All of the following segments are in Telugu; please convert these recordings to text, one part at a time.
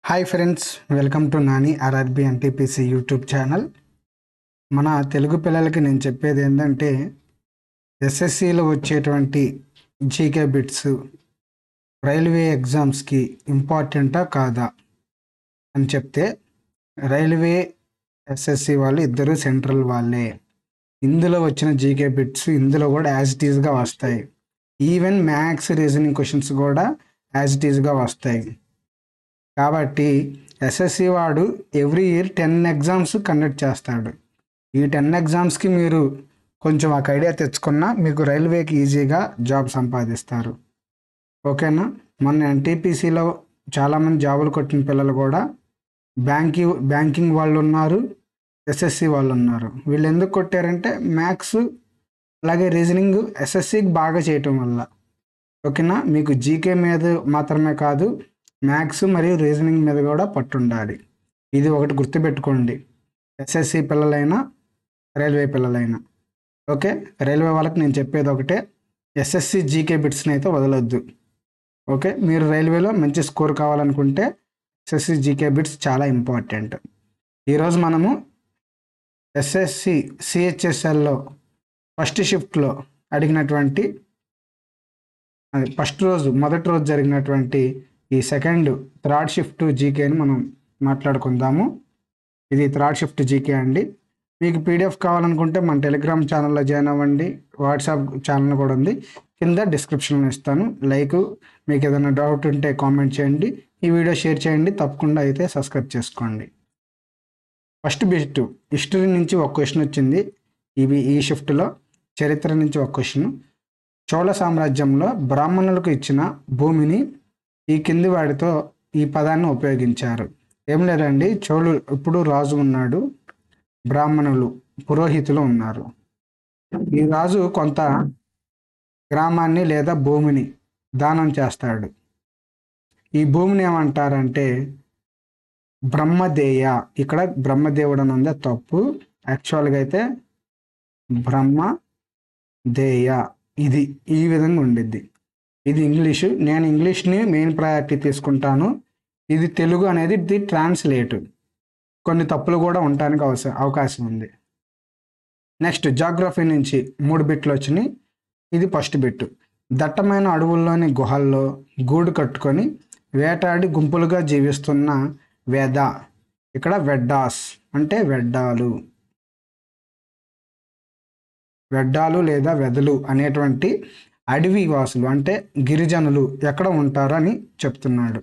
hi friends welcome to Nani RRB NTPC YouTube channel మన తెలుగు పిల్లలకి నేను చెప్పేది ఏంటంటే ఎస్ఎస్సిలో వచ్చేటువంటి జీకే బిట్స్ రైల్వే ఎగ్జామ్స్కి ఇంపార్టెంటా కాదా అని చెప్తే రైల్వే ఎస్ఎస్సి వాళ్ళు ఇద్దరు సెంట్రల్ వాళ్ళే ఇందులో వచ్చిన జీకే బిట్స్ ఇందులో కూడా యాజ్ ఇట్ ఈస్గా వస్తాయి ఈవెన్ మ్యాథ్స్ రీజనింగ్ క్వశ్చన్స్ కూడా యాజ్ ఇట్ ఈస్గా వస్తాయి కాబట్టి ఎస్ఎస్సి వాడు every year ten exams conduct చేస్తాడు ఈ టెన్ ఎగ్జామ్స్కి మీరు కొంచెం ఒక ఐడియా తెచ్చుకున్నా మీకు రైల్వేకి ఈజీగా జాబ్ సంపాదిస్తారు ఓకేనా మొన్న ఎన్టీపీసీలో చాలామంది జాబులు కొట్టిన పిల్లలు కూడా బ్యాంకి బ్యాంకింగ్ వాళ్ళు ఉన్నారు ఎస్ఎస్సి వాళ్ళు ఉన్నారు వీళ్ళు ఎందుకు కొట్టారంటే మ్యాథ్స్ అలాగే రీజనింగ్ ఎస్ఎస్సికి బాగా చేయటం వల్ల ఓకేనా మీకు జీకే మీద మాత్రమే కాదు మ్యాథ్స్ మరియు రీజనింగ్ మీద కూడా పట్టుండాలి ఇది ఒకటి గుర్తుపెట్టుకోండి ఎస్ఎస్సి పిల్లలైనా రైల్వే పిల్లలైనా ఓకే రైల్వే వాళ్ళకి నేను చెప్పేది ఒకటే ఎస్ఎస్సి జీకే బిట్స్ని అయితే వదలొద్దు ఓకే మీరు రైల్వేలో మంచి స్కోర్ కావాలనుకుంటే ఎస్ఎస్సి జీకే బిట్స్ చాలా ఇంపార్టెంట్ ఈరోజు మనము ఎస్ఎస్సి సిహెచ్ఎస్ఎల్లో ఫస్ట్ షిఫ్ట్లో అడిగినటువంటి అది ఫస్ట్ రోజు మొదటి రోజు జరిగినటువంటి ఈ సెకండ్ థర్డ్ షిఫ్ట్ జీకేని మనం మాట్లాడుకుందాము ఇది థర్డ్ షిఫ్ట్ జీకే అండి మీకు పీడిఎఫ్ కావాలనుకుంటే మన టెలిగ్రామ్ ఛానల్లో జాయిన్ అవ్వండి వాట్సాప్ ఛానల్ కూడా ఉంది కింద డిస్క్రిప్షన్లో ఇస్తాను లైక్ మీకు ఏదైనా డౌట్ ఉంటే కామెంట్ చేయండి ఈ వీడియో షేర్ చేయండి తప్పకుండా అయితే సబ్స్క్రైబ్ చేసుకోండి ఫస్ట్ బిట్ హిస్టరీ నుంచి ఒక క్వశ్చన్ వచ్చింది ఇవి ఈ షిఫ్ట్లో చరిత్ర నుంచి ఒక క్వశ్చన్ చోళ సామ్రాజ్యంలో బ్రాహ్మణులకు ఇచ్చిన భూమిని ఈ కింది వాడితో ఈ పదాన్ని ఉపయోగించారు ఏం లేదండి చోళు ఇప్పుడు రాజు ఉన్నాడు బ్రాహ్మణులు పురోహితులు ఉన్నారు ఈ రాజు కొంత గ్రామాన్ని లేదా భూమిని దానం చేస్తాడు ఈ భూమిని ఏమంటారంటే బ్రహ్మదేయ ఇక్కడ బ్రహ్మదేవుడు అని ఉంది తప్పు యాక్చువల్గా అయితే బ్రహ్మ దేయ ఇది ఈ విధంగా ఉండిద్ది ఇది ఇంగ్లీషు నేను ఇంగ్లీష్ని మెయిన్ ప్రయారిటీ తీసుకుంటాను ఇది తెలుగు అనేది ఇది ట్రాన్స్లేట్ కొన్ని తప్పులు కూడా ఉండడానికి అవసరం అవకాశం ఉంది నెక్స్ట్ జాగ్రఫీ నుంచి మూడు బిట్లు వచ్చినాయి ఇది ఫస్ట్ బిట్ దట్టమైన అడవుల్లోని గుహల్లో గూడు కట్టుకొని వేటాడి గుంపులుగా జీవిస్తున్న వేద ఇక్కడ వెడ్డాస్ అంటే వెడ్డాలు వెడ్డాలు లేదా వెదలు అనేటువంటి అడవి వాసులు అంటే గిరిజనులు ఎక్కడ ఉంటారు అని చెప్తున్నాడు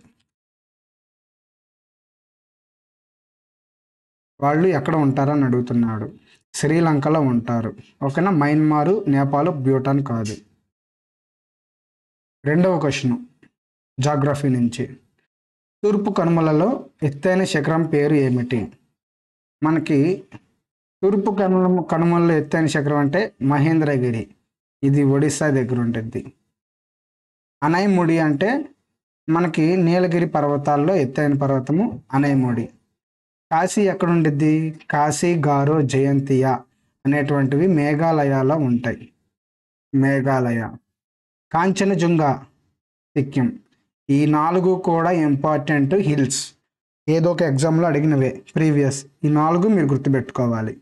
వాళ్ళు ఎక్కడ ఉంటారని అడుగుతున్నాడు శ్రీలంకలో ఉంటారు ఓకేనా మయన్మారు నేపాల్ భూటాన్ కాదు రెండవ క్వశ్చన్ జాగ్రఫీ నుంచి తూర్పు కనుమలలో ఎత్తైన శిఖరం పేరు ఏమిటి మనకి తూర్పు కనుమ కనుమలలో ఎత్తైన శిఖరం అంటే మహేంద్రగిరి ఇది ఒడిస్సా దగ్గర ఉంటుంది అనైముడి అంటే మనకి నీలగిరి పర్వతాల్లో ఎత్తైన పర్వతము అనైముడి కాశీ ఎక్కడ ఉండిద్ది కాశీ గారో జయంతియ అనేటువంటివి మేఘాలయాలో ఉంటాయి మేఘాలయ కాంచనజుంగ సిక్కిం ఈ నాలుగు కూడా ఇంపార్టెంట్ హిల్స్ ఏదో ఒక ఎగ్జామ్లో అడిగినవే ప్రీవియస్ ఈ నాలుగు మీరు గుర్తుపెట్టుకోవాలి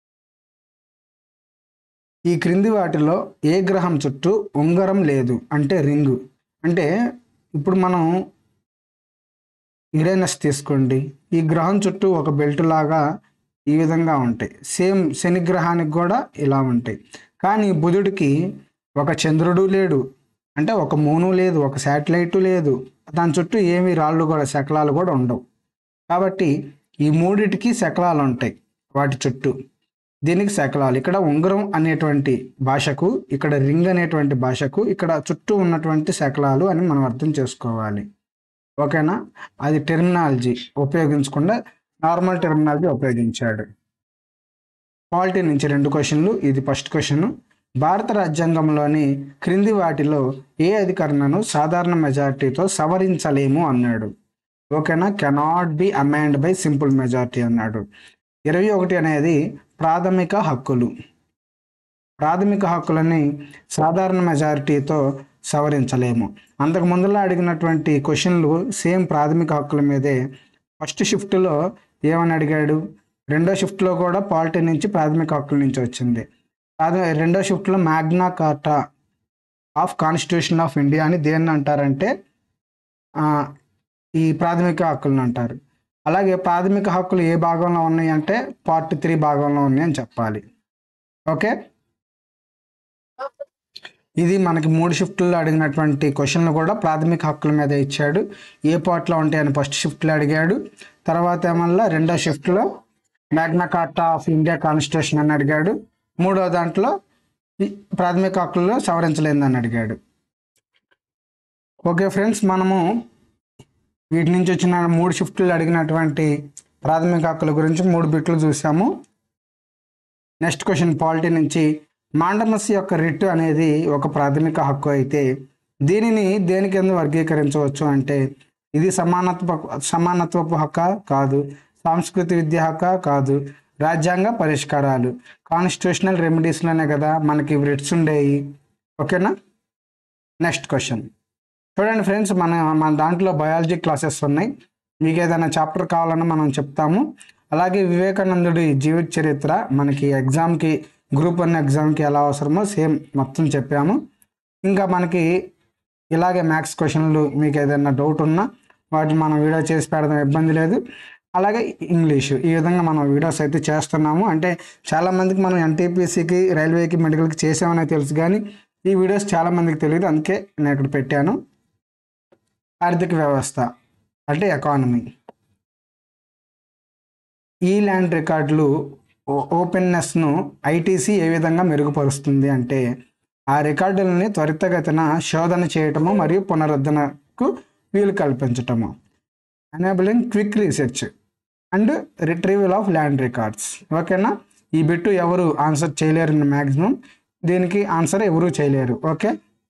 ఈ క్రింది వాటిలో ఏ గ్రహం చుట్టూ ఉంగరం లేదు అంటే రింగు అంటే ఇప్పుడు మనం యురేనస్ తీసుకోండి ఈ గ్రహం చుట్టూ ఒక బెల్ట్ లాగా ఈ విధంగా ఉంటాయి సేమ్ శని గ్రహానికి కూడా ఇలా ఉంటాయి కానీ బుధుడికి ఒక చంద్రుడు లేడు అంటే ఒక మూను లేదు ఒక శాటిలైట్ లేదు దాని చుట్టూ ఏమి రాళ్ళు కూడా శకలాలు కూడా ఉండవు కాబట్టి ఈ మూడిటికి శకలాలు ఉంటాయి వాటి చుట్టూ దీనికి శకలాలు ఇక్కడ ఉంగరం అనేటువంటి భాషకు ఇక్కడ రింగ్ అనేటువంటి భాషకు ఇక్కడ చుట్టూ ఉన్నటువంటి శకలాలు అని మనం అర్థం చేసుకోవాలి ఓకేనా అది టెర్మినాలజీ ఉపయోగించకుండా నార్మల్ టెర్మినాలజీ ఉపయోగించాడు పాలిటీ నుంచి రెండు క్వశ్చన్లు ఇది ఫస్ట్ క్వశ్చన్ భారత రాజ్యాంగంలోని క్రింది వాటిలో ఏ అధికరణను సాధారణ మెజారిటీతో సవరించలేము అన్నాడు ఓకేనా cannot be amend by simple majority అన్నాడు ఇరవై ఒకటి అనేది ప్రాథమిక హక్కులు ప్రాథమిక హక్కులని సాధారణ మెజారిటీతో సవరించలేము అంతకు ముందులో అడిగినటువంటి క్వశ్చన్లు సేమ్ ప్రాథమిక హక్కుల మీదే ఫస్ట్ షిఫ్ట్లో ఏమని అడిగాడు రెండో షిఫ్ట్లో కూడా పాలిటీ నుంచి ప్రాథమిక హక్కుల నుంచి వచ్చింది ప్రాథమిక రెండో షిఫ్ట్లో Magna Carta of constitution of India అని దేన్ని అంటారంటే ఆ, ఈ ప్రాథమిక హక్కులను అంటారు అలాగే ప్రాథమిక హక్కులు ఏ భాగంలో ఉన్నాయి అంటే పార్ట్ త్రీ భాగంలో ఉన్నాయి అని చెప్పాలి ఓకే ఇది మనకి మూడు షిఫ్ట్లో అడిగినటువంటి క్వశ్చన్లు కూడా ప్రాథమిక హక్కుల మీద ఇచ్చాడు ఏ పార్ట్లో ఉంటాయని ఫస్ట్ షిఫ్ట్లో అడిగాడు తర్వాత ఏమల్లా రెండో షిఫ్ట్లో Magna Carta of India constitution అని అడిగాడు మూడో దాంట్లో ఈ ప్రాథమిక హక్కుల్లో సవరించలేదని అడిగాడు ఓకే ఫ్రెండ్స్ మనము వీటి నుంచి వచ్చిన మూడు షిఫ్ట్లు అడిగినటువంటి ప్రాథమిక హక్కుల గురించి మూడు బిట్లు చూసాము నెక్స్ట్ క్వశ్చన్ పాలిటీ నుంచి మాండమస్ యొక్క రిట్ అనేది ఒక ప్రాథమిక హక్కు అయితే దీనిని దేని కింద వర్గీకరించవచ్చు అంటే ఇది సమానత్వ సమానత్వపు హక్క కాదు సాంస్కృతిక విద్య హక్క కాదు రాజ్యాంగ పరిష్కారాలు కాన్స్టిట్యూషనల్ రెమెడీస్లోనే కదా మనకి రిట్స్ ఉండేవి ఓకేనా నెక్స్ట్ క్వశ్చన్ చూడండి ఫ్రెండ్స్ మన మన దాంట్లో బయాలజీ క్లాసెస్ ఉన్నాయి మీకు ఏదైనా చాప్టర్ కావాలన్నా మనం చెప్తాము అలాగే వివేకానందుడి జీవిత చరిత్ర మనకి ఎగ్జామ్కి గ్రూప్ వన్ ఎగ్జామ్కి ఎలా అవసరమో సేమ్ మొత్తం చెప్పాము ఇంకా మనకి ఇలాగే మ్యాథ్స్ క్వశ్చన్లు మీకు ఏదైనా డౌట్ ఉన్నా వాటిని మనం వీడియో చేసి పెడదాం ఇబ్బంది లేదు అలాగే ఇంగ్లీషు ఈ విధంగా మనం వీడియోస్ అయితే చేస్తున్నాము అంటే చాలామందికి మనం ఎన్టీపీసీకి రైల్వేకి మెడికల్కి చేసామనే తెలుసు కానీ ఈ వీడియోస్ చాలామందికి తెలియదు అందుకే నేను ఇక్కడ పెట్టాను ఆర్థిక వ్యవస్థ అంటే ఎకానమీ ఈ ల్యాండ్ రికార్డులు ఓ- ఓపెన్నెస్ను ఐటీసీ ఏ విధంగా మెరుగుపరుస్తుంది అంటే ఆ రికార్డులని త్వరితగతిన శోధన చేయటము మరియు పునరుద్ధరణకు వీలు కల్పించటము enabling quick research and retrieval of land records ఓకేనా ఈ బిట్టు ఎవరు ఆన్సర్ చేయలేరు మ్యాక్సిమం దీనికి ఆన్సర్ ఎవరు చేయలేరు ఓకే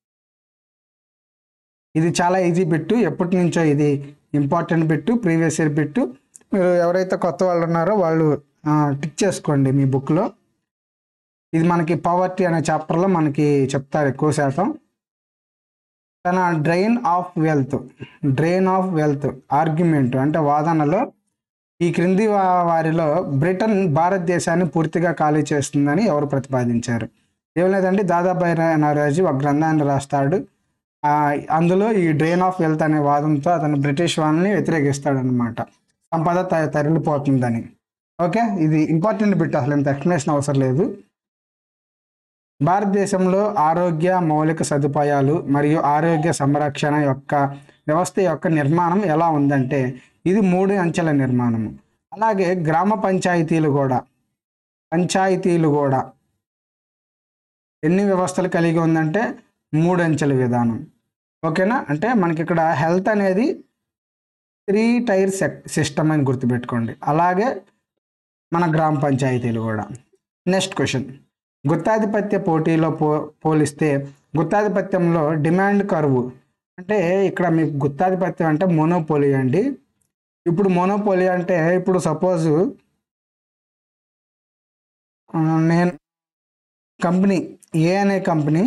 ఇది చాలా ఈజీ బిట్టు ఎప్పటి నుంచో ఇది important bit previous year bit మీరు ఎవరైతే కొత్త వాళ్ళు ఉన్నారో వాళ్ళు టిక్ చేసుకోండి మీ బుక్లో ఇది మనకి పవర్టీ అనే చాప్టర్లో మనకి చెప్తారు ఎక్కువ శాతం తన drain of wealth drain of wealth argument అంటే వాదనలో ఈ క్రింది వా- వారిలో బ్రిటన్ భారతదేశాన్ని పూర్తిగా ఖాళీ చేస్తుందని ఎవరు ప్రతిపాదించారు ఏం లేదంటే దాదాబాయి నారాజు ఒక గ్రంథాన్ని రాస్తాడు ఆ, అందులో ఈ డ్రైన్ ఆఫ్ వెల్త్ అనే వాదంతో అతను బ్రిటిష్ వాళ్ళని వ్యతిరేకిస్తాడు అనమాట సంపద త- తరలిపోతుందని ఓకే ఇది ఇంపార్టెంట్ బిట్ అసలు ఇంత ఎక్స్ప్లెనేషన్ అవసరం లేదు భారతదేశంలో ఆరోగ్య మౌలిక సదుపాయాలు మరియు ఆరోగ్య సంరక్షణ యొక్క వ్యవస్థ యొక్క నిర్మాణం ఎలా ఉందంటే ఇది మూడు అంచెల నిర్మాణము అలాగే గ్రామ పంచాయతీలు కూడా పంచాయతీలు కూడా ఎన్ని వ్యవస్థలు కలిగి ఉందంటే మూడు అంచెల విధానం ఓకేనా అంటే మనకి ఇక్కడ హెల్త్ అనేది త్రీ టైర్ సిస్టమ్ అని గుర్తుపెట్టుకోండి అలాగే మన గ్రామ పంచాయతీలు కూడా నెక్స్ట్ క్వశ్చన్ గుత్తాధిపత్య పోటీలో పో పోలిస్తే గుత్తాధిపత్యంలో డిమాండ్ కరువు అంటే ఇక్కడ మీకు గుత్తాధిపత్యం అంటే మోనోపోలి అండి ఇప్పుడు మోనోపోలి అంటే ఇప్పుడు సపోజ్ నేను కంపెనీ ఏ అనే కంపెనీ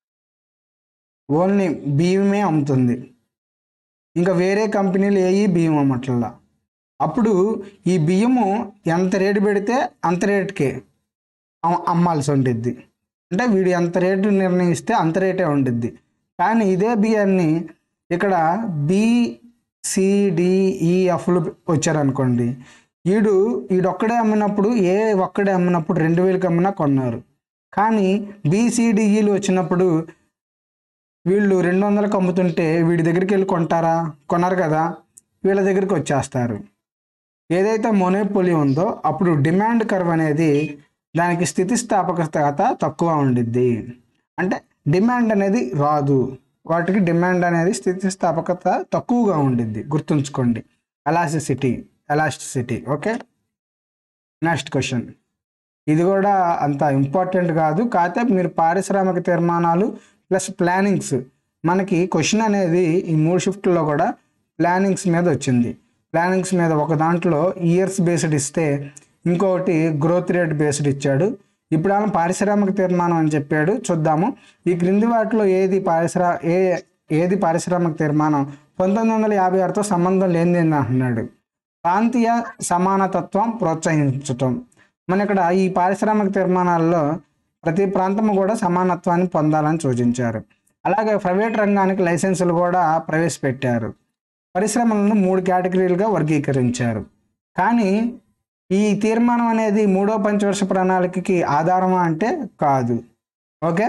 ఓన్లీ బియ్యమే అమ్ముతుంది ఇంకా వేరే కంపెనీలు ఏవి బియ్యం అమ్మట్లా అప్పుడు ఈ బియ్యము ఎంత రేటు పెడితే అంత రేటుకే అమ్- అమ్మాల్సి ఉండిద్ది అంటే వీడు ఎంత రేటు నిర్ణయిస్తే అంత రేటే ఉండిద్ది కానీ ఇదే బియ్యాన్ని ఇక్కడ బి సిడిఈఎఫ్లు వచ్చారనుకోండి వీడు వీడొక్కడే అమ్మినప్పుడు ఏ ఒక్కడే అమ్మినప్పుడు రెండు వేలకు అమ్మినా కొన్నారు కానీ బీసీడిఈలు వచ్చినప్పుడు వీళ్ళు రెండు వందలకు అమ్ముతుంటే వీడి దగ్గరికి వెళ్ళి కొంటారా కొనరు కదా వీళ్ళ దగ్గరికి వచ్చేస్తారు ఏదైతే మొనోపోలి ఉందో అప్పుడు డిమాండ్ కర్వ్ అనేది దానికి స్థితిస్థాపకత తక్కువ ఉండిద్ది అంటే డిమాండ్ అనేది రాదు వాటికి డిమాండ్ అనేది స్థితిస్థాపకత తక్కువగా ఉండిద్ది గుర్తుంచుకోండి elasticity elasticity okay next question ఇది కూడా అంత ఇంపార్టెంట్ కాదు కాకపోతే మీరు పారిశ్రామిక తీర్మానాలు ప్లస్ ప్లానింగ్స్ మనకి క్వశ్చన్ అనేది ఈ మూడు షిఫ్ట్లో కూడా ప్లానింగ్స్ మీద వచ్చింది ప్లానింగ్స్ మీద ఒక దాంట్లో ఇయర్స్ బేస్డ్ ఇస్తే ఇంకొకటి గ్రోత్ రేట్ బేస్డ్ ఇచ్చాడు ఇప్పుడు ఆయన పారిశ్రామిక తీర్మానం అని చెప్పాడు చూద్దాము ఈ క్రింది వాటిలో ఏది పారిశ్రా ఏ ఏది పారిశ్రామిక తీర్మానం పంతొమ్మిది వందల యాభై ఆరుతో సంబంధం లేనిది అని అంటున్నాడు ప్రాంతీయ సమానతత్వం ప్రోత్సహించటం మన ఇక్కడ ఈ పారిశ్రామిక తీర్మానాల్లో ప్రతి ప్రాంతం కూడా సమానత్వాన్ని పొందాలని సూచించారు అలాగే ప్రైవేట్ రంగానికి లైసెన్సులు కూడా ప్రవేశపెట్టారు పరిశ్రమలను మూడు కేటగిరీలుగా వర్గీకరించారు కానీ ఈ తీర్మానం అనేది మూడో పంచవర్ష ప్రణాళికకి ఆధారమా అంటే కాదు ఓకే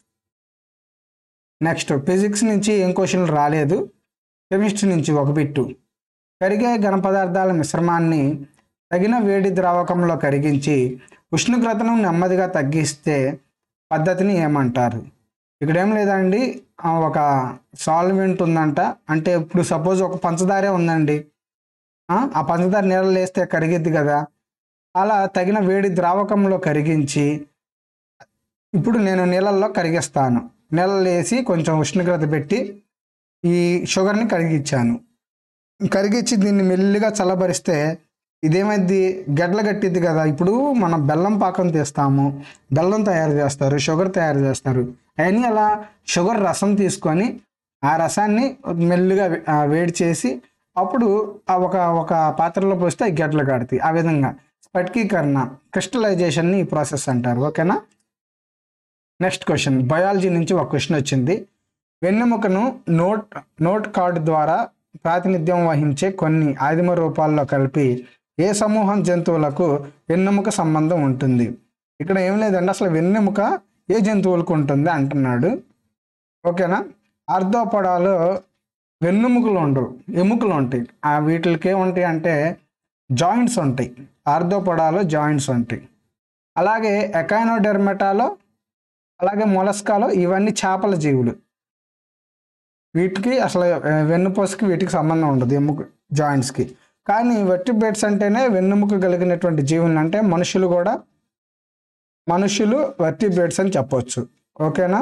నెక్స్ట్ ఫిజిక్స్ నుంచి ఏం క్వశ్చన్లు రాలేదు కెమిస్ట్రీ నుంచి ఒక బిట్టు కరిగే ఘన పదార్థాల మిశ్రమాన్ని తగిన వేడి ద్రావకంలో కరిగించి ఉష్ణోగ్రతను నెమ్మదిగా తగ్గిస్తే పద్ధతిని ఏమంటారు ఇక్కడ ఏం లేదండి ఆ, ఒక సాల్వెంట్ ఉందంట అంటే ఇప్పుడు సపోజ్ ఒక పంచదారే ఉందండి ఆ ఆ పంచదార నీళ్ళలో వేస్తే కరిగిద్ది కదా అలా తగిన వేడి ద్రావకంలో కరిగించి ఇప్పుడు నేను నీళ్ళల్లో కరిగిస్తాను నీళ్ళలో వేసి కొంచెం ఉష్ణోగ్రత పెట్టి ఈ షుగర్ని కరిగించాను కరిగించి దీన్ని మెల్లిగా చల్లబరిస్తే ఇదేమైంది గడ్డలు కట్టిద్ది కదా ఇప్పుడు మనం బెల్లం పాకం తీస్తాము బెల్లం తయారు చేస్తారు షుగర్ తయారు చేస్తారు అవన్నీ అలా షుగర్ రసం తీసుకొని ఆ రసాన్ని మెల్లిగా వే- ఆ వేడి చేసి అప్పుడు ఆ ఒక ఒక పాత్రలో పోస్తే అవి గడ్డలు కడతాయి ఆ విధంగా స్ఫటికీకరణ క్రిస్టలైజేషన్ని ఈ ప్రాసెస్ అంటారు ఓకేనా నెక్స్ట్ క్వశ్చన్ బయాలజీ నుంచి ఒక క్వశ్చన్ వచ్చింది వెన్నెముకను నోట్ నోట్ కార్డు ద్వారా ప్రాతినిధ్యం వహించే కొన్ని ఆదిమ రూపాల్లో కలిపి ఏ సమూహం జంతువులకు వెన్నెముక సంబంధం ఉంటుంది ఇక్కడ ఏం లేదండి అసలు వెన్నెముక ఏ జంతువులకు ఉంటుంది అంటున్నాడు ఓకేనా ఆర్థోపడాలో వెన్నెముకలు ఉండవు ఎముకలు ఉంటాయి ఆ వీటికి ఏముంటాయి అంటే జాయింట్స్ ఉంటాయి ఆర్థోపడాలో జాయింట్స్ ఉంటాయి అలాగే ఎకైనోడెర్మటాలో అలాగే మొలస్కాలో ఇవన్నీ చేపల జీవులు వీటికి అసలు ఆ, వెన్నుపూసకి వీటికి సంబంధం ఉండదు ఎముక జాయింట్స్కి కానీ వెట్టిబేట్స్ అంటేనే వెన్నుముక కలిగినటువంటి జీవులు అంటే మనుషులు కూడా మనుషులు వెర్టిబ్రేట్స్ అని చెప్పొచ్చు ఓకేనా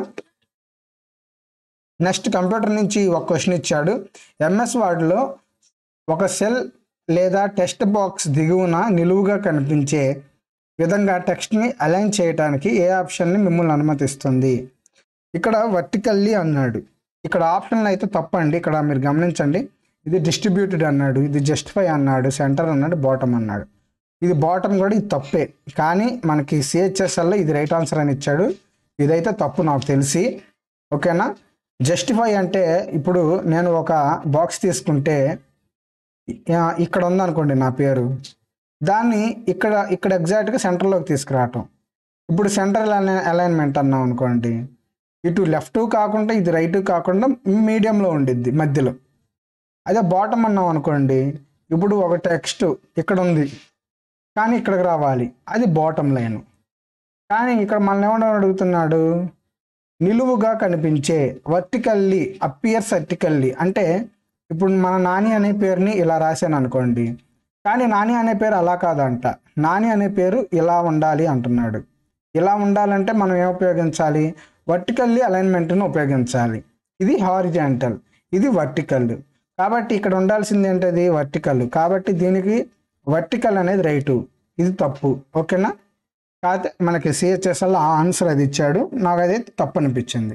నెక్స్ట్ కంప్యూటర్ నుంచి ఒక క్వశ్చన్ ఇచ్చాడు ఎంఎస్ వర్డ్లో ఒక సెల్ లేదా టెక్స్ట్ బాక్స్ దిగువన నిలువుగా కనిపించే విధంగా టెక్స్ట్ని అలైన్ చేయడానికి ఏ ఆప్షన్ని మిమ్మల్ని అనుమతిస్తుంది ఇక్కడ వర్టికల్లీ అన్నాడు ఇక్కడ ఆప్షన్లు అయితే తప్పండి ఇక్కడ మీరు గమనించండి ఇది డిస్ట్రిబ్యూటెడ్ అన్నాడు ఇది జస్టిఫై అన్నాడు సెంటర్ అన్నాడు బాటమ్ అన్నాడు ఇది బాటమ్ కూడా ఇది తప్పే కానీ మనకి సిహెచ్ఎస్ఎల్లో ఇది రైట్ ఆన్సర్ అని ఇచ్చాడు ఇదైతే తప్పు నాకు తెలిసి ఓకేనా జస్టిఫై అంటే ఇప్పుడు నేను ఒక బాక్స్ తీసుకుంటే ఆ, ఇక్కడ ఉందనుకోండి నా పేరు దాన్ని ఇక్కడ ఇక్కడ ఎగ్జాక్ట్గా సెంటర్లోకి తీసుకురావటం ఇప్పుడు సెంటర్ అలైన్మెంట్ అన్నాం అనుకోండి ఇటు లెఫ్ట్ కాకుండా ఇది రైట్ కాకుండా మీడియంలో ఉండిద్ది మధ్యలో అదే బాటమ్ అన్నాం అనుకోండి ఇప్పుడు ఒక టెక్స్ట్ ఇక్కడ ఉంది కానీ ఇక్కడికి రావాలి అది బాటమ్ లైన్ కానీ ఇక్కడ మనల్ని ఏమన్నా అడుగుతున్నాడు నిలువుగా కనిపించే వర్టికల్లీ అపియర్స్ వర్టికల్లీ అంటే ఇప్పుడు మన నాని అనే పేరుని ఇలా రాశాను అనుకోండి కానీ నాని అనే పేరు అలా కాదంట నాని అనే పేరు ఇలా ఉండాలి అంటున్నాడు ఇలా ఉండాలంటే మనం ఏం ఉపయోగించాలి వర్టికల్లీ అలైన్మెంట్ను ఉపయోగించాలి ఇది హారిజాంటల్ ఇది వర్టికల్ కాబట్టి ఇక్కడ ఉండాల్సింది ఏంటది వర్టికల్ కాబట్టి దీనికి వర్టికల్ అనేది రైటు ఇది తప్పు ఓకేనా కాకపోతే మనకి సిహెచ్ఎస్ఎల్ ఆ ఆన్సర్ అది ఇచ్చాడు నాకు అది తప్పు అనిపించింది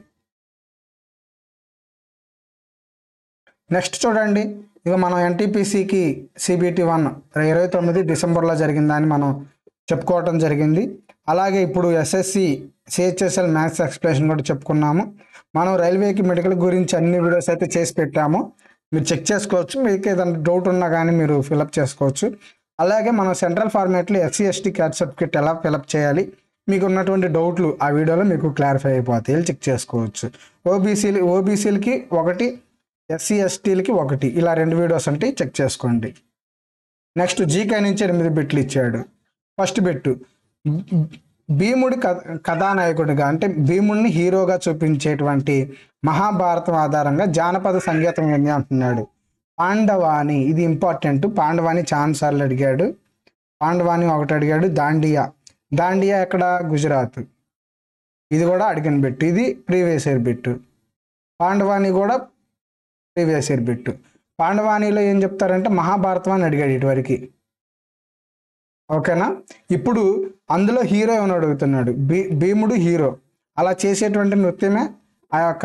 నెక్స్ట్ చూడండి ఇక మనం ఎన్టీపీసీకి సిబిటి వన్ ఇరవై తొమ్మిది డిసెంబర్లో జరిగిందని మనం చెప్పుకోవటం జరిగింది అలాగే ఇప్పుడు ఎస్ఎస్సి సిహెచ్ఎస్ఎల్ మ్యాథ్స్ ఎక్స్ప్లెనేషన్ కూడా చెప్పుకున్నాము మనం రైల్వేకి మెడికల్ గురించి అన్ని వీడియోస్ అయితే చేసి పెట్టాము మీరు చెక్ చేసుకోవచ్చు మీకు ఏదైనా డౌట్ ఉన్నా కానీ మీరు ఫిలప్ చేసుకోవచ్చు అలాగే మనం సెంట్రల్ ఫార్మేట్లో ఎస్సీ ఎస్టీ క్యాట్ సర్టిఫికేట్ ఎలా ఫిలప్ చేయాలి మీకు ఉన్నటువంటి డౌట్లు ఆ వీడియోలో మీకు క్లారిఫై అయిపోతాయి వెళ్ళి చెక్ చేసుకోవచ్చు ఓబీసీలు ఓబీసీలకి ఒకటి ఎస్సీ ఎస్టీలకి ఒకటి ఇలా రెండు వీడియోస్ అంటే చెక్ చేసుకోండి నెక్స్ట్ జీకే నుంచి ఎనిమిది బిట్లు ఇచ్చాడు ఫస్ట్ బిట్టు భీముడి కథ కథానాయకుడిగా అంటే భీముడిని హీరోగా చూపించేటువంటి మహాభారతం ఆధారంగా జానపద సంగీతం ఏంది అంటున్నాడు పాండవాని ఇది ఇంపార్టెంట్ పాండవాని చాలా సార్లు అడిగాడు పాండవాని ఒకటి అడిగాడు దాండియా దాండియా ఎక్కడ గుజరాత్ ఇది కూడా అడిగిన బిట్టు ఇది ప్రీవియస్ ఇయర్ బిట్టు పాండవాని కూడా ప్రీవియస్ ఇయర్ బిట్టు పాండవానిలో ఏం చెప్తారంటే మహాభారతం అని అడిగాడు ఇటువరకు ఓకేనా ఇప్పుడు అందులో హీరో ఏమని అడుగుతున్నాడు భీ భీముడు హీరో అలా చేసేటువంటి నృత్యమే ఆ యొక్క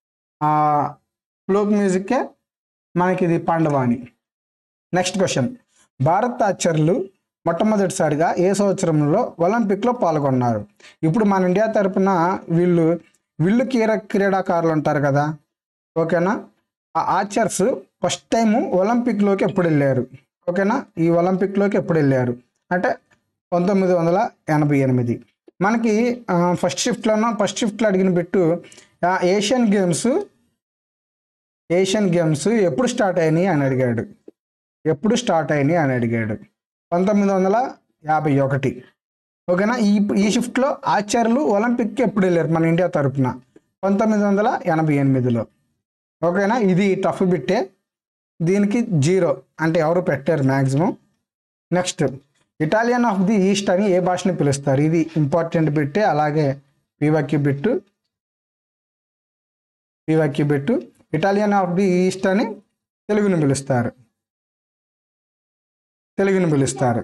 ఫ్లోక్ మ్యూజిక్కే మనకి ఇది పాండవాని నెక్స్ట్ క్వశ్చన్ భారత్ ఆర్చర్లు మొట్టమొదటిసారిగా ఏ సంవత్సరంలో ఒలింపిక్లో పాల్గొన్నారు ఇప్పుడు మన ఇండియా తరపున వీళ్ళు విల్లు క్రీడ క్రీడాకారులు ఉంటారు కదా ఓకేనా ఆ ఆర్చర్స్ ఫస్ట్ టైం ఒలింపిక్లోకి ఎప్పుడు వెళ్ళారు ఓకేనా ఈ ఒలింపిక్లోకి ఎప్పుడు వెళ్ళారు అంటే పంతొమ్మిది వందల ఎనభై ఎనిమిది మనకి ఫస్ట్ షిఫ్ట్లోనో ఫస్ట్ షిఫ్ట్లో అడిగిన బిట్టు ఆ, ఏషియన్ గేమ్స్ ఏషియన్ గేమ్స్ ఎప్పుడు స్టార్ట్ అయినాయి అని అడిగాడు ఎప్పుడు స్టార్ట్ అయినాయి అని అడిగాడు పంతొమ్మిది వందల యాభై ఒకటి ఓకేనా ఈ ఈ షిఫ్ట్లో ఆచార్యులు ఒలింపిక్కి ఎప్పుడు వెళ్ళారు మన ఇండియా తరపున పంతొమ్మిది వందల ఎనభై ఎనిమిదిలో ఓకేనా ఇది టఫ్ బిట్టే దీనికి జీరో అంటే ఎవరు పెట్టారు maximum next Italian of the east అని ఏ భాషని పిలుస్తారు ఇది ఇంపార్టెంట్ బిట్టే అలాగే పీవక్కి బిట్టు పీవక్కి bit Italian of the east అని తెలుగుని పిలుస్తారు తెలుగుని పిలుస్తారు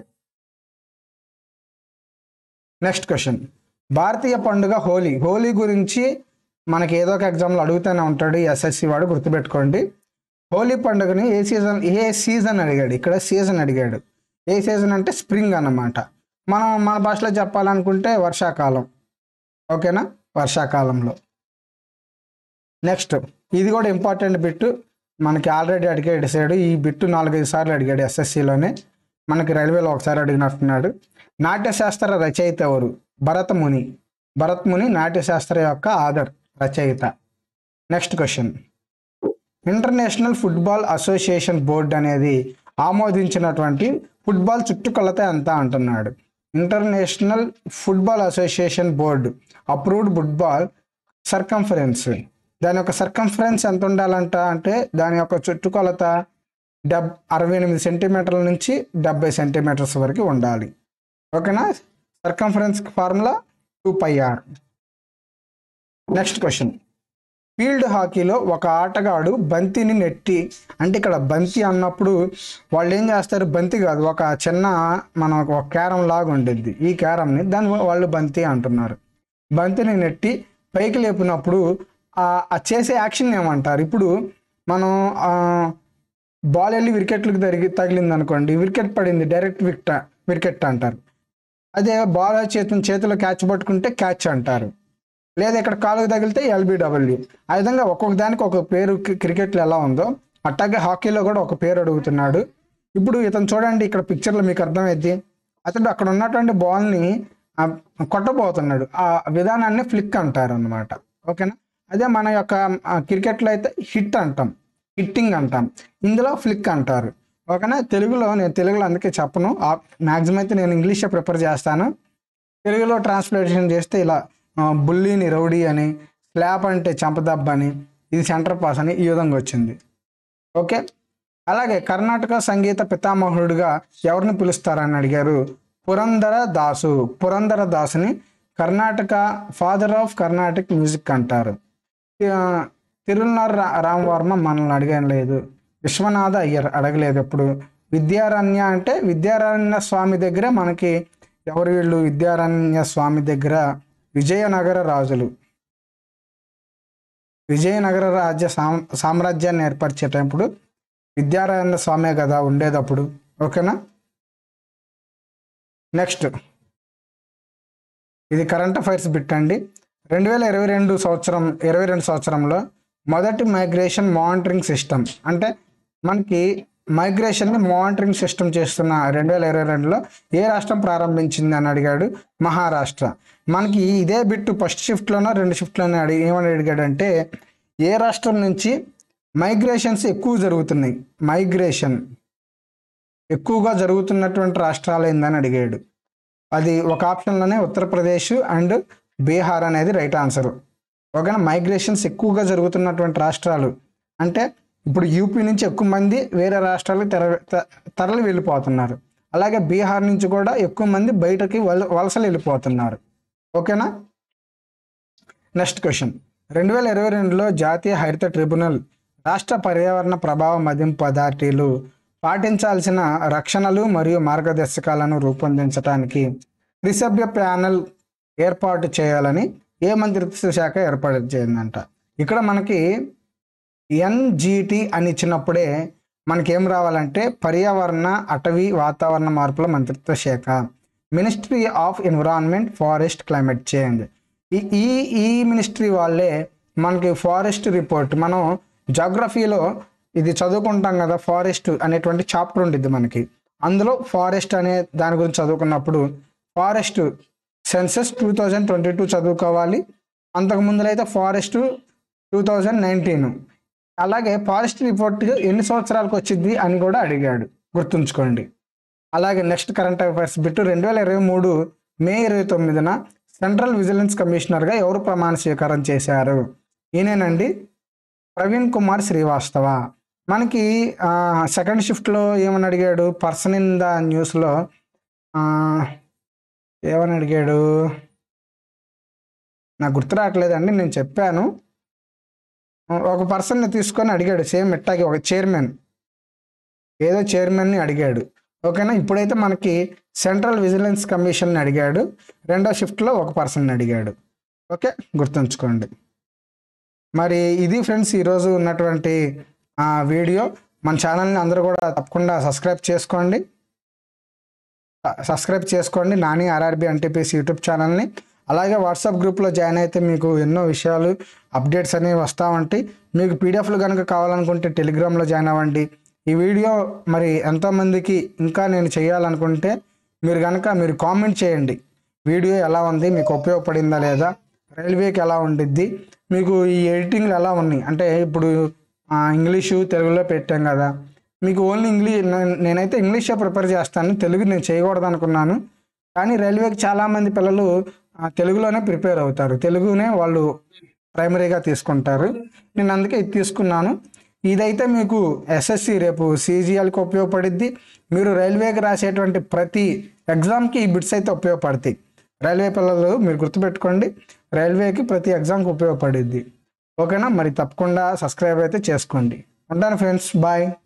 నెక్స్ట్ క్వశ్చన్ భారతీయ పండుగ హోలీ హోలీ గురించి మనకి ఏదో ఒక ఎగ్జామ్లో అడుగుతూనే ఉంటాడు ఎస్ఎస్సి వాడు గుర్తుపెట్టుకోండి హోలీ పండుగని ఏ సీజన్ ఏ సీజన్ అడిగాడు ఇక్కడ సీజన్ అడిగాడు ఏ సీజన్ అంటే స్ప్రింగ్ అన్నమాట మనం మన భాషలో చెప్పాలనుకుంటే వర్షాకాలం ఓకేనా వర్షాకాలంలో నెక్స్ట్ ఇది కూడా ఇంపార్టెంట్ బిట్టు మనకి ఆల్రెడీ అడిగాడు సైడు ఈ బిట్టు నాలుగైదు సార్లు అడిగాడు ఎస్ఎస్సిలోనే మనకి రైల్వేలో ఒకసారి అడిగినట్టున్నాడు నాట్యశాస్త్ర రచయిత ఎవరు భరతముని భరత్ముని నాట్యశాస్త్ర యొక్క ఆధర్ రచయిత next question international football association board అనేది ఆమోదించినటువంటి ఫుట్బాల్ చుట్టుకొలత ఎంత అంటున్నాడు international football association board approved football circumference దాని యొక్క సర్కంఫరెన్స్ ఎంత ఉండాలంట అంటే దాని యొక్క చుట్టుకొలత డెబ్ అరవై ఎనిమిది సెంటీమీటర్ల నుంచి డెబ్బై సెంటీమీటర్స్ వరకు ఉండాలి ఓకేనా circumference formula two pi r next question field హాకీలో ఒక ఆటగాడు బంతిని నెట్టి అంటే ఇక్కడ బంతి అన్నప్పుడు వాళ్ళు ఏం చేస్తారు బంతి కాదు ఒక చిన్న మన ఒక క్యారం లాగా ఉండిద్ది ఈ క్యారంని దాన్ని వాళ్ళు బంతి అంటున్నారు బంతిని నెట్టి పైకి లేపినప్పుడు ఆ ఆ చేసే యాక్షన్ ఏమంటారు ఇప్పుడు మనం ఆ, బాల్ వెళ్ళి వికెట్లకు తగిలి తగిలింది అనుకోండి వికెట్ పడింది డైరెక్ట్ వికెట్ వికెట్ అంటారు అదే బాల్ చేతి చేతిలో క్యాచ్ పట్టుకుంటే క్యాచ్ అంటారు లేదా ఇక్కడ కాలుకు తగిలితే ఎల్బిడబ్ల్యూ ఆ విధంగా ఒక్కొక్క దానికి ఒక పేరు క్రి- క్రికెట్లో ఎలా ఉందో అట్లాగే హాకీలో కూడా ఒక పేరు అడుగుతున్నాడు ఇప్పుడు ఇతను చూడండి ఇక్కడ పిక్చర్లో మీకు అర్థమైద్ది అతడు అక్కడ ఉన్నటువంటి బాల్ని ఆ, కొట్టబోతున్నాడు ఆ విధానాన్ని ఫ్లిక్ అంటారు అనమాట ఓకేనా అదే మన యొక్క ఆ, క్రికెట్లో అయితే హిట్ అంటాం హిట్టింగ్ అంటాం ఇందులో ఫ్లిక్ అంటారు ఓకేనా తెలుగులో నేను తెలుగులో అందుకే చెప్పను మ్యాక్సిమం అయితే నేను ఇంగ్లీషే ప్రిఫర్ చేస్తాను తెలుగులో ట్రాన్స్లేషన్ చేస్తే ఇలా ఆ, బుల్లిని రౌడీ అని స్లాప్ అంటే చంపదెబ్బ అని ఇది సెంటర్ పాస్ అని ఈ విధంగా వచ్చింది ఓకే అలాగే కర్ణాటక సంగీత పితామహుడుగా ఎవరిని పిలుస్తారని అడిగారు పురందర దాసు పురందర దాసుని Karnataka father of Carnatic music అంటారు ఆ, తిరునార్ రా- రామవర్మ మనల్ని అడిగడం లేదు విశ్వనాథ అయ్యర్ అడగలేదు ఎప్పుడు విద్యారణ్య అంటే విద్యారణ్య స్వామి దగ్గర మనకి ఎవరు వీళ్ళు విద్యారణ్య స్వామి దగ్గర విజయనగర రాజులు విజయనగర రాజ్య సామ్ సామ్రాజ్యాన్ని ఏర్పరిచేటప్పుడు విద్యారాయణ స్వామే కదా ఉండేటప్పుడు ఓకేనా నెక్స్ట్ ఇది కరెంట్ అఫైర్స్ బిట్ అండి రెండు వేల ఇరవై రెండు సంవత్సరం ఇరవై రెండు సంవత్సరంలో మొదటి మైగ్రేషన్ మానిటరింగ్ సిస్టమ్ అంటే మనకి మైగ్రేషన్ని మానిటరింగ్ సిస్టమ్ చేస్తున్న రెండు వేల ఇరవై రెండులో ఏ రాష్ట్రం ప్రారంభించింది అని అడిగాడు మహారాష్ట్ర మనకి ఇదే బిట్టు ఫస్ట్ షిఫ్ట్లోనో రెండు షిఫ్ట్లోనో అడిగి ఏమని అడిగాడంటే ఏ రాష్ట్రం నుంచి మైగ్రేషన్స్ ఎక్కువ జరుగుతున్నాయి మైగ్రేషన్ ఎక్కువగా జరుగుతున్నటువంటి రాష్ట్రాలు ఏందని అడిగాడు అది ఒక ఆప్షన్లోనే ఉత్తరప్రదేశ్ అండ్ బీహార్ అనేది రైట్ ఆన్సర్ ఓకేనా మైగ్రేషన్స్ ఎక్కువగా జరుగుతున్నటువంటి రాష్ట్రాలు అంటే ఇప్పుడు యూపీ నుంచి ఎక్కువ మంది వేరే రాష్ట్రాలకు తెర త- తరలి వెళ్ళిపోతున్నారు అలాగే బీహార్ నుంచి కూడా ఎక్కువ మంది బయటకి వల వలసలు వెళ్ళిపోతున్నారు ఓకేనా నెక్స్ట్ క్వశ్చన్ రెండు వేల ఇరవై రెండులో జాతీయ హరిత ట్రిబ్యునల్ రాష్ట్ర పర్యావరణ ప్రభావ మదింపు అథారిటీలు పాటించాల్సిన రక్షణలు మరియు మార్గదర్శకాలను రూపొందించడానికి త్రిసభ్య ప్యానెల్ ఏర్పాటు చేయాలని ఏ మంత్రిత్వ శాఖ ఏర్పాటు చేయిందంట ఇక్కడ మనకి ఎన్జిటి అని ఇచ్చినప్పుడే మనకేం రావాలంటే పర్యావరణ అటవీ వాతావరణ మార్పుల మంత్రిత్వ శాఖ ministry of environment forest climate change ఈ ఈ ఈ మినిస్ట్రీ వాళ్ళే మనకి ఫారెస్ట్ రిపోర్ట్ మనం జాగ్రఫీలో ఇది చదువుకుంటాం కదా ఫారెస్ట్ అనేటువంటి చాప్టర్ ఉండిద్ది మనకి అందులో ఫారెస్ట్ అనే దాని గురించి చదువుకున్నప్పుడు forest census two thousand twenty two చదువుకోవాలి అంతకు ముందులైతే ఫారెస్ట్ టూ థౌజండ్ నైన్టీన్ అలాగే ఫారెస్ట్ రిపోర్ట్ ఎన్ని సంవత్సరాలకు వచ్చింది అని కూడా అడిగాడు గుర్తుంచుకోండి అలాగే నెక్స్ట్ కరెంట్ అఫైర్స్ బిట్టు రెండు వేల ఇరవై మూడు మే ఇరవై తొమ్మిదిన సెంట్రల్ విజిలెన్స్ కమిషనర్గా ఎవరు ప్రమాణ స్వీకారం చేశారు ఈయనేనండి ప్రవీణ్ కుమార్ శ్రీవాస్తవ మనకి సెకండ్ షిఫ్ట్లో ఏమని అడిగాడు పర్సన్ ఇన్ ద న్యూస్లో ఏమని అడిగాడు నాకు గుర్తు రావట్లేదండి నేను చెప్పాను ఒక పర్సన్ని తీసుకొని అడిగాడు సేమ్ ఇట్టాకి ఒక చైర్మన్ ఏదో చైర్మన్ని అడిగాడు ఓకేనా ఇప్పుడైతే మనకి సెంట్రల్ విజిలెన్స్ కమిషన్ని అడిగాడు రెండో షిఫ్ట్లో ఒక పర్సన్ అడిగాడు ఓకే గుర్తుంచుకోండి మరి ఇది ఫ్రెండ్స్ ఈరోజు ఉన్నటువంటి ఆ, వీడియో మన ఛానల్ని అందరూ కూడా తప్పకుండా సబ్స్క్రైబ్ చేసుకోండి సబ్స్క్రైబ్ చేసుకోండి నాని ఆర్ఆర్బి ఎన్టీపీసీ యూట్యూబ్ ఛానల్ని అలాగే వాట్సాప్ గ్రూప్లో జాయిన్ అయితే మీకు ఎన్నో విషయాలు అప్డేట్స్ అనేవి వస్తూ ఉంటాయి మీకు పీడిఎఫ్లు కనుక కావాలనుకుంటే టెలిగ్రామ్లో జాయిన్ అవ్వండి ఈ వీడియో మరి ఎంతోమందికి ఇంకా నేను చేయాలనుకుంటే మీరు కనుక మీరు కామెంట్ చేయండి వీడియో ఎలా ఉంది మీకు ఉపయోగపడిందా లేదా రైల్వేకి ఎలా ఉండిద్ది మీకు ఈ ఎడిటింగ్లు ఎలా ఉన్నాయి అంటే ఇప్పుడు ఆ, ఇంగ్లీషు తెలుగులో పెట్టాం కదా మీకు ఓన్లీ ఇంగ్లీష్ నేనైతే ఇంగ్లీషే ప్రిపేర్ చేస్తాను తెలుగు నేను చేయకూడదు అనుకున్నాను కానీ రైల్వేకి చాలామంది పిల్లలు ఆ, తెలుగులోనే ప్రిపేర్ అవుతారు తెలుగునే వాళ్ళు ప్రైమరీగా తీసుకుంటారు నేను అందుకే ఇది తీసుకున్నాను ఇదైతే మీకు ఎస్ఎస్సి రేపు సీజీఎల్కి ఉపయోగపడిద్ది మీరు రైల్వేకి రాసేటువంటి ప్రతి ఎగ్జామ్కి ఈ బిట్స్ అయితే ఉపయోగపడతాయి రైల్వే పిల్లలు మీరు గుర్తుపెట్టుకోండి రైల్వేకి ప్రతి ఎగ్జామ్కి ఉపయోగపడిద్ది ఓకేనా మరి తప్పకుండా సబ్స్క్రైబ్ అయితే చేసుకోండి ఉంటాను ఫ్రెండ్స్ బాయ్